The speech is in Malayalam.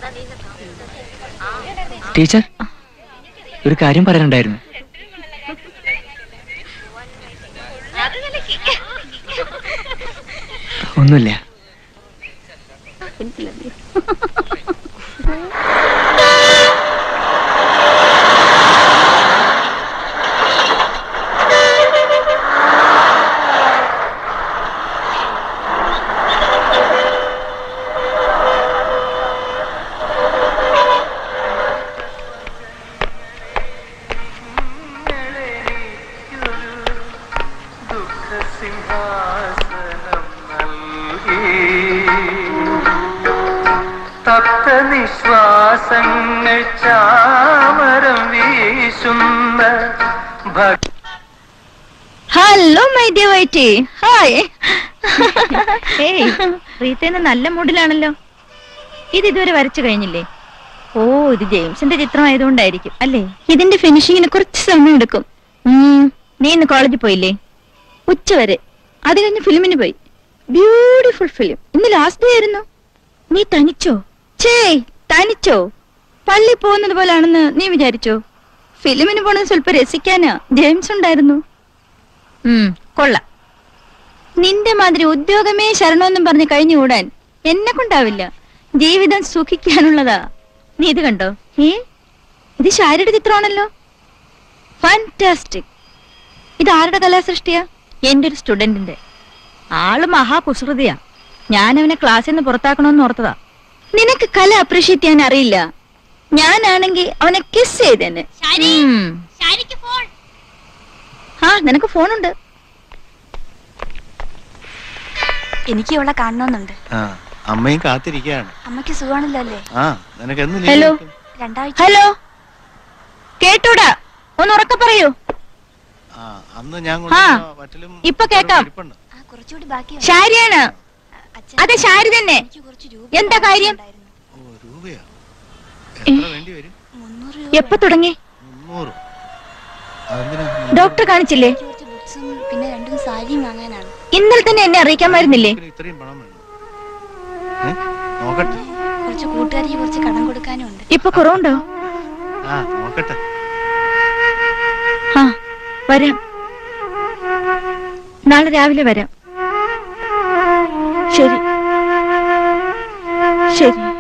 ടീച്ചർ ഒരു കാര്യം പറയാനുണ്ടായിരുന്നു ഒന്നുമില്ല തപ്തനിശ്വാസങ്ങൾ ചാമരം വീശുന്ന ഭ- ഹലോ മൈ ഡിയർ വൈറ്റി ഹായ് ഏയ് റീത്തേന്ന് നല്ല മൂഡിലാണല്ലോ ഇത് ഇതുവരെ വരച്ചു കഴിഞ്ഞില്ലേ ഓ ഇത് ജെയിംസിന്റെ ചിത്രം ആയതുകൊണ്ടായിരിക്കും അല്ലേ ഇതിന്റെ ഫിനിഷിങ്ങിന് കുറച്ച് സമയം എടുക്കും ഉം, നീ ഇന്ന് കോളേജിൽ പോയില്ലേ ഉച്ച വരെ അത് കഴിഞ്ഞ് ഫിലിമിന് പോയി ബ്യൂട്ടിഫുൾ ഫിലിം ഇന്ന് ലാസ്റ്റ് ഡേ ആയിരുന്നു നീ തനിച്ചോ ഛേ തനിച്ചോ പള്ളി പോകുന്നത് പോലാണെന്ന് നീ വിചാരിച്ചോ ഫിലിമിന് പോണത് സ്വല്പം രസിക്കാനാ ജെയിംസ് ഉണ്ടായിരുന്നു ഉം, കൊള്ളാം നിന്റെ മാതിരി ഉദ്യോഗമേ ശരണമെന്നും പറഞ്ഞ് കഴിഞ്ഞുകൂടാൻ എന്നെ കൊണ്ടാവില്ല ജീവിതം സുഖിക്കാനുള്ളതാ നീ ഇത് കണ്ടോ ഏ ഇത് ശാരിയുടെ ചിത്രമാണല്ലോ ഫാന്റാസ്റ്റിക് ഇത് ആരുടെ കലാസൃഷ്ടിയാ എന്റെ ഒരു സ്റ്റുഡന്റിന്റെ ആള് മഹാകുസൃതിയാ ഞാൻ അവനെ ക്ലാസ്സിൽ നിന്ന് പുറത്താക്കണമെന്ന് ഓർത്തതാ നിനക്ക് കല അപ്രീഷിയേറ്റ് ചെയ്യാൻ അറിയില്ല ഞാനാണെങ്കിൽ അവനെ കിസ് ചെയ്തേനെ ഉം. ആ നിനക്ക് ഫോണുണ്ട് എനിക്ക് ഇവളെ കാണണമെന്നുണ്ട് ആ അമ്മയും കാത്തിരിക്കുകയാണ് അമ്മയ്ക്ക് സുഖമാണല്ലോ അല്ലേ ആ നിനക്ക് എന്ന് ഹലോ രണ്ടാഴ്ച ഹലോ കേട്ടൂടാ ഒന്ന് ഉറക്കെ പറയൂ ആ അന്ന് ഞാൻ ആ, കൊണ്ടുവന്ന വറ്റലും ഇപ്പൊ കേക്കാം. ഇരിപ്പുണ്ട്. ആ കുറച്ചുകൂടി ബാക്കിയുണ്ട് ശാരിയാണ് അച്ഛൻ, അതെ ശാരി തന്നെ എനിക്ക് കുറച്ച് രൂപ എന്താ കാര്യം? ആവശ്യമുണ്ടായിരുന്നു. ഓ രൂപയോ എത്ര വേണ്ടി വരും മുന്നൂറ് രൂപ എപ്പോ തുടങ്ങി മുന്നൂറ് അതെന്തിനാ ഡോക്ടർ കാണിച്ചില്ലേ എനിക്ക് കുറച്ച് ബുക്സും പിന്നെ രണ്ടും സാരിയും വാങ്ങാനാണ് ഇന്നലെ തന്നെ എന്നെ അറിയിക്കാമായിരുന്നില്ലേ ഇതിന് ഇത്രയും പണം വേണം ഏ? നോക്കട്ടെ കുറച്ച് കൂട്ടുകാരിക്ക് കുറച്ച് കടം കൊടുക്കാനും ഉണ്ട് ഇപ്പൊ കുറവുണ്ടോ ആ നോക്കട്ടെ ആ വരാം നാളെ രാവിലെ വരാം ശരി ശരി